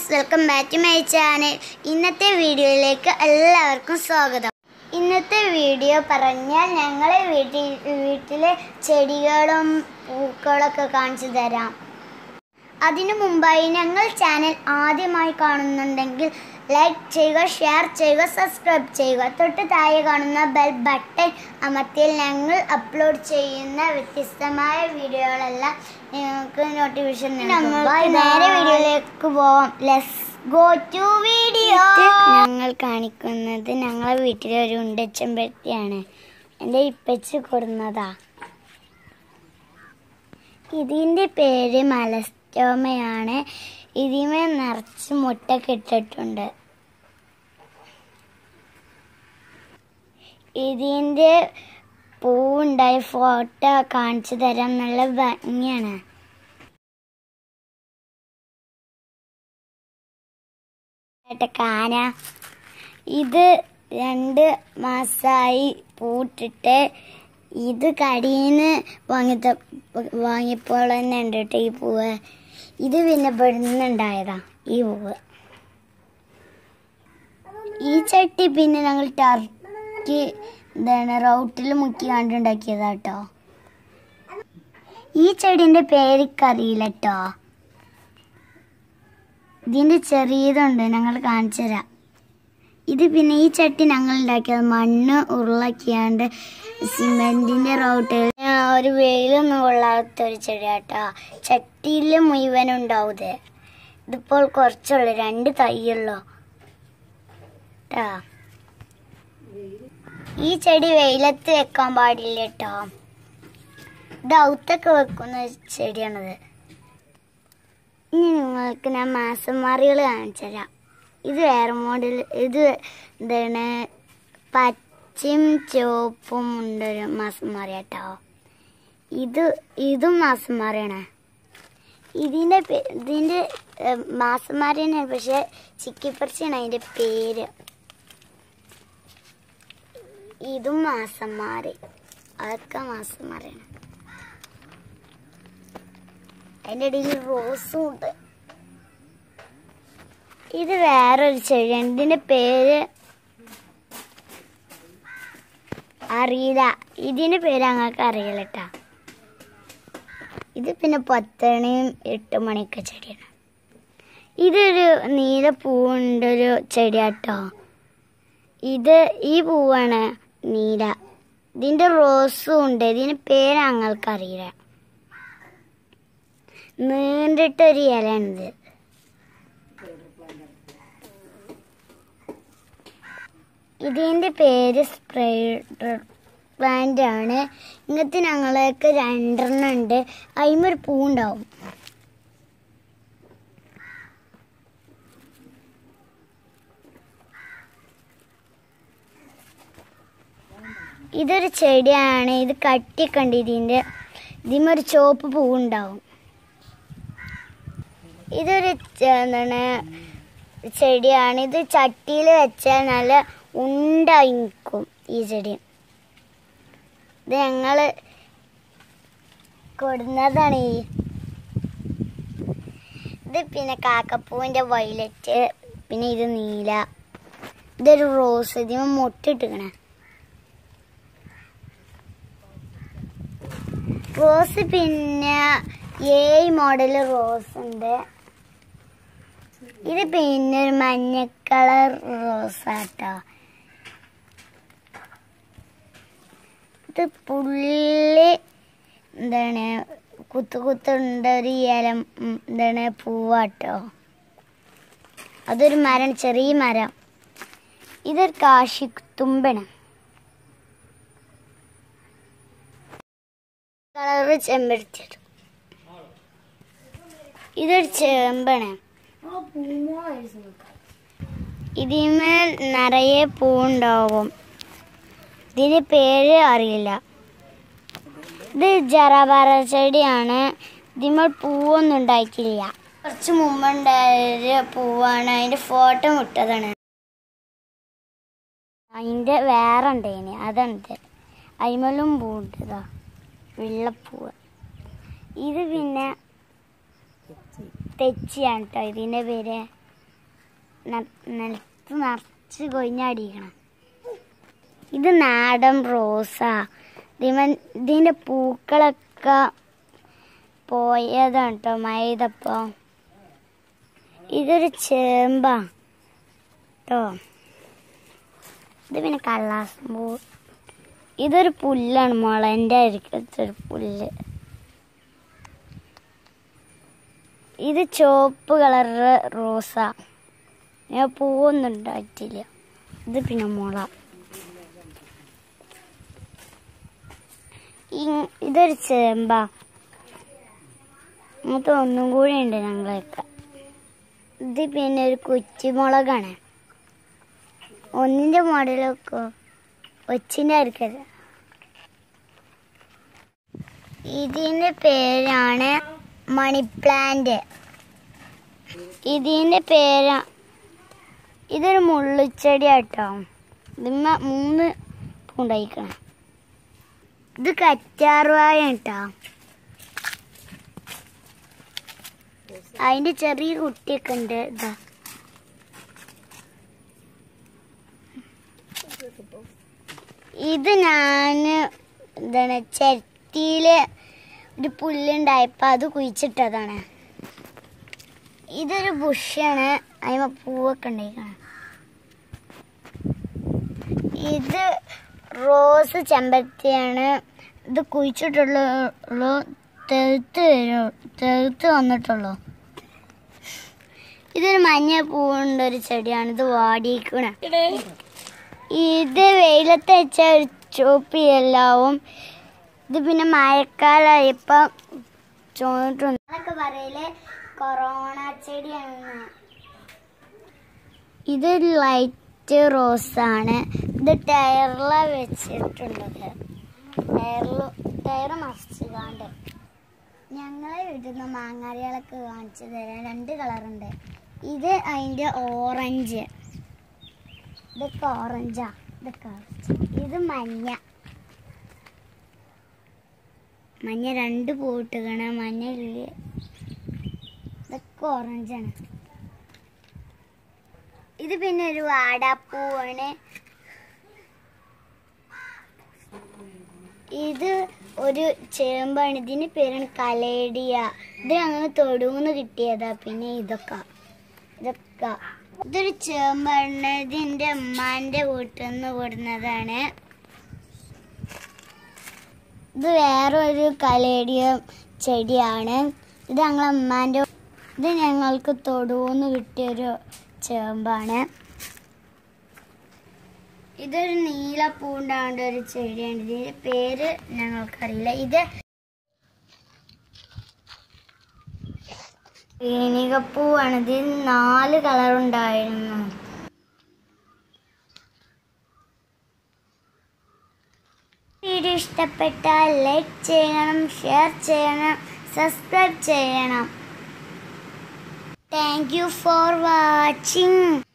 friends welcome back to my channel ഇന്നത്തെ വീഡിയോയിലേക്ക് എല്ലാവർക്കും സ്വാഗതം ഇന്നത്തെ വീഡിയോ പറഞ്ഞാൽ ഞങ്ങളെ വീട്ടിൽ വീട്ടിലെ ചെടികളും പൂക്കളൊക്കെ കാണിച്ചു തരാം അതിനു മുമ്പായി ഞങ്ങൾ ചാനൽ ആദ്യമായി കാണുന്നുണ്ടെങ്കിൽ ലൈക്ക് ചെയ്യുക ഷെയർ ചെയ്യുക സബ്സ്ക്രൈബ് ചെയ്യുക തൊട്ട് താഴെ കാണുന്ന ബെൽ ബട്ടൺ അമർത്തിയാൽ ഞങ്ങൾ അപ്ലോഡ് ചെയ്യുന്ന വ്യത്യസ്തമായ വീഡിയോകളെല്ലാം നിങ്ങൾക്ക് നോട്ടിഫിക്കേഷൻ നേരെ വീഡിയോയിലേക്ക് പോവാം ലെസ് ഗോ ടു വീഡിയോ ഞങ്ങൾ കാണിക്കുന്നത് ഞങ്ങളെ വീട്ടിലെ ഒരു ഉണ്ടച്ചമ്പരത്തിയാണ് എൻ്റെ ഇപ്പച്ച് കൊടുന്നതാ ഇതിൻ്റെ പേര് മലസ്റ്റോമയാണ് ഇതിമേ നിറച്ച് മുട്ടൊക്കെ ഇട്ടിട്ടുണ്ട് ഇതിൻ്റെ പൂവുണ്ടായ ഫോട്ടോ കാണിച്ചു തരാൻ നല്ല ഭംഗിയാണ് ഏട്ടാ കാന ഇത് രണ്ട് മാസമായി പൂട്ടിട്ട് ഇത് കടീന്ന് വാങ്ങിത്ത വാങ്ങിയപ്പോൾ തന്നെ ഉണ്ട് കേട്ടോ ഈ പൂവ് ഇത് പിന്നെ പെടുന്നുണ്ടായതാ ഈ പൂവ് ഈ ചട്ടി പിന്നെ ഞങ്ങൾ ടർക്കി എന്താണ് റൗട്ടിൽ മുക്കി കണ്ടുണ്ടാക്കിയതാ കേട്ടോ ഈ ചെടീൻ്റെ പേരിക്കറിയില്ല കേട്ടോ ഇതിൻ്റെ ചെറിയതുണ്ട് ഞങ്ങൾ കാണിച്ചു തരാം ഇത് പിന്നെ ഈ ചട്ടി ഞങ്ങൾ ഉണ്ടാക്കിയത് മണ്ണ് ഉരുളക്കിയാണ്ട് സിമെന്റിന്റെ റൗട്ടിൽ ഒരു വെയിലൊന്നും കൊള്ളാത്ത ഒരു ചെടിയാട്ടോ ചട്ടിയിൽ മുഴുവൻ ഉണ്ടാവും ഇത് ഇതിപ്പോൾ കുറച്ചുള്ളു രണ്ട് തൈയുള്ളൂ ട്ടാ ഈ ചെടി വെയിലത്ത് വെക്കാൻ പാടില്ല കേട്ടോ ഇത് ഔത്തൊക്കെ വെക്കുന്ന ചെടിയാണത് ഇനി നിങ്ങൾക്ക് ഞാൻ മാസം മാറികൾ കാണിച്ചു തരാം ഇത് വേറെ മോഡൽ ഇത് എന്താണ് പച്ചയും ചുവപ്പും ഉണ്ടൊരു മാസം മാറി കേട്ടോ ഇത് ഇതും മാസം മാറിയാണ് ഇതിൻ്റെ പേ- ഇതിൻ്റെ ഏഹ്, മാസം മാറിയാണ് പക്ഷെ ചിക്കിപ്പറിച്ചാണ് അതിൻ്റെ പേര് ഇതും മാസം മാറി അതൊക്കെ മാസം മാറിയാണ് അതിൻ്റെ ഇടയിൽ റോസും ഉണ്ട് ഇത് വേറൊരു ചെടിയാണ് ഇതിന്റെ പേര് അറിയില്ല ഇതിന്റെ പേര് ഞങ്ങൾക്ക് അറിയില്ല കേട്ടാ ഇത് പിന്നെ പത്തണിയും എട്ട് മണിയൊക്കെ ചെടിയാണ് ഇതൊരു നീല പൂവുണ്ടൊരു ചെടിയാട്ടോ ഇത് ഈ പൂവാണ് നീല ഇതിന്റെ റോസും ഉണ്ട് ഇതിന്റെ പേര് ഞങ്ങൾക്ക് അറിയില്ല നീണ്ടിട്ടൊരു ഇലയാണിത് ഇതിൻ്റെ പേര് സ്പ്രൈഡർ പ്ലാന്റ് ആണ് ഇങ്ങനത്തെ ഞങ്ങൾക്ക് രണ്ടെണ്ണം ഉണ്ട് അതിമൊരു പൂവുണ്ടാവും ഇതൊരു ചെടിയാണ് ഇത് കട്ടിക്കണ്ട് ഇതിൻ്റെ ഇതിമൊരു ചുവപ്പ് പൂവുണ്ടാവും ഇതൊരു ചെ- എന്താണ് ചെടിയാണ് ഇത് ചട്ടിയിൽ വെച്ചാൽ നല്ല ഉണ്ടായി നിൽക്കും ഈ ചെടി ഇത് ഞങ്ങള് കൊടുന്നതാണ് ഈ ഇത് പിന്നെ കാക്കപ്പൂവിന്റെ വയലറ്റ് പിന്നെ ഇത് നീല ഇതൊരു റോസ് ഇതിന് മുട്ടിട്ടിക്കണ റോസ് പിന്നെ ഏഴ് മോഡൽ റോസ് ഉണ്ട് ഇത് പിന്നെ ഒരു മഞ്ഞ കളർ റോസാട്ടോ ഇത് പുള്ളി എന്താണ് കുത്തു കുത്തുണ്ട ഒരു ഇലം ഉം, എന്താണ് പൂവാട്ടോ അതൊരു മരം ചെറിയ മരം ഇതൊരു കാശിത്തുമ്പണ് കളറ് ചെമ്പരത്തിയത് ഇതൊരു ചെമ്പണ് ഇതിന്മേൽ നിറയെ പൂവുണ്ടാവും ഇതിന് പേര് അറിയില്ല ഇത് ജറാബാറ ചെടിയാണ് ഇതിന്മേൽ പൂവൊന്നും ഉണ്ടായിട്ടില്ല കുറച്ച് മുമ്പുണ്ടായ പൂവാണ് അതിന്റെ ഫോട്ടോ വിട്ടതാണ് അതിന്റെ വേറെ ഉണ്ടേനി അതുണ്ട് അതിമേലും പൂണ്ടതാ വെള്ളപ്പൂവ് ഇത് പിന്നെ തെച്ചിയാണ് കേട്ടോ ഇതിൻ്റെ പേര് ന- നിലത്ത് നിറച്ച് കൊഴിഞ്ഞടിക്കണം ഇത് നാടൻ റോസാ ഇതിമ ഇതിൻ്റെ പൂക്കളൊക്കെ പോയതാണ് കേട്ടോ മൈതപ്പോ ഇതൊരു ചേമ്പാ കേട്ടോ ഇത് പിന്നെ കള്ളാസം പൂ ഇതൊരു പുല്ലാണ് മുളൻ്റെ അരിക്കത്തൊരു പുല്ല് ഇത് ചുവപ്പ് കളറ് റോസ ഞാൻ പൂവൊന്നും ഉണ്ടായിട്ടില്ല ഇത് പിന്നെ മുള ഈ- ഇതൊരു ചേമ്പാ അങ്ങനത്തെ ഒന്നും കൂടി ഉണ്ട് ഞങ്ങളൊക്കെ ഇത് പിന്നെ ഒരു കുറ്റിമുളകാണ് ഒന്നിന്റെ മോഡലൊക്കെ ഒച്ചിന്റെ അരിക്കത് ഇതിന്റെ പേരാണ് മണി പ്ലാന്റ് ഇതിന്റെ പേരാ ഇതൊരു മുള്ളിച്ചെടിയാട്ടോ ഇതിമ്മ മൂന്ന് പൂണ്ടായിക്കണം ഇത് കറ്റാർവാഴ കേട്ടോ അതിന്റെ ചെറിയ കുട്ടിയൊക്കെ ഉണ്ട് ഇതാ ഇത് ഞാന് എന്താണ് ചെരട്ടിയില് ഒരു പുല്ലുണ്ടായപ്പോ അത് കുഴിച്ചിട്ടതാണ് ഇതൊരു ബുഷാണ് അതിമ പൂവൊക്കെ ഉണ്ടായിക്കാണ് ഇത് റോസ് ചെമ്പരത്തിയാണ് ഇത് കുഴിച്ചിട്ടുള്ളൂ തെഴുത്ത് വരും തെഴുത്ത് വന്നിട്ടുള്ളൂ ഇതൊരു മഞ്ഞ പൂവുണ്ട ഒരു ചെടിയാണ് ഇത് വാടിക്കണ ഇത് വെയിലത്ത് വെച്ച ഒരു ചുവപ്പ് എല്ലാവും ഇത് പിന്നെ മഴക്കാലമായപ്പം ചോന്നിട്ടുണ്ട് അതൊക്കെ പറയല് കൊറോണ ചെടിയാണ് ഇത് ലൈറ്റ് റോസ് ആണ് ഇത് ടയറില വെച്ചിട്ടുള്ളത് ടയറിൽ ടയർ മറിച്ചുകാണ്ട് ഞങ്ങളെ വീട്ടിൽ നിന്ന് മാങ്ങാരികളൊക്കെ കാണിച്ചു തരാം രണ്ട് കളറുണ്ട് ഇത് അതിൻ്റെ ഓറഞ്ച് ഇതൊക്കെ ഓറഞ്ചാ ഇതൊക്കെ ഓറഞ്ച് ഇത് മഞ്ഞ മഞ്ഞ രണ്ട് പൂട്ടുകണ മഞ്ഞ ഇല്ല ഇതൊക്കെ ഓറഞ്ചാണ് ഇത് പിന്നെ ഒരു വാടാപ്പൂവാണ് ഇത് ഒരു ചേമ്പാണ് ഇതിന് പേരാണ് കലേഡിയ ഇത് അങ്ങനെ തൊടുന്ന് കിട്ടിയതാ പിന്നെ ഇതൊക്കെ ഇതൊക്കെ ഇതൊരു ചേമ്പാണ് ഇത് എൻ്റെ അമ്മാന്റെ വീട്ടിൽ നിന്ന് കൊടുന്നതാണ് ഇത് വേറൊരു കലേഡിയ ചെടിയാണ് ഇത് ഞങ്ങളെ അമ്മാന്റെ ഇത് ഞങ്ങൾക്ക് തൊടുന്ന് കിട്ടിയൊരു ചേമ്പാണ് ഇതൊരു നീല പൂണ്ടാണ്ട ഒരു ചെടിയാണ് ഇതിന്റെ പേര് ഞങ്ങൾക്കറിയില്ല ഇത് പീനികപ്പൂവാണ് ഇതിൽ നാല് കളർ ഉണ്ടായിരുന്നു വീഡിയോ ഇഷ്ടപ്പെട്ടാൽ ലൈക്ക് ചെയ്യണം ഷെയർ ചെയ്യണം സബ്സ്ക്രൈബ് ചെയ്യണം താങ്ക് യു ഫോർ വാച്ചിങ്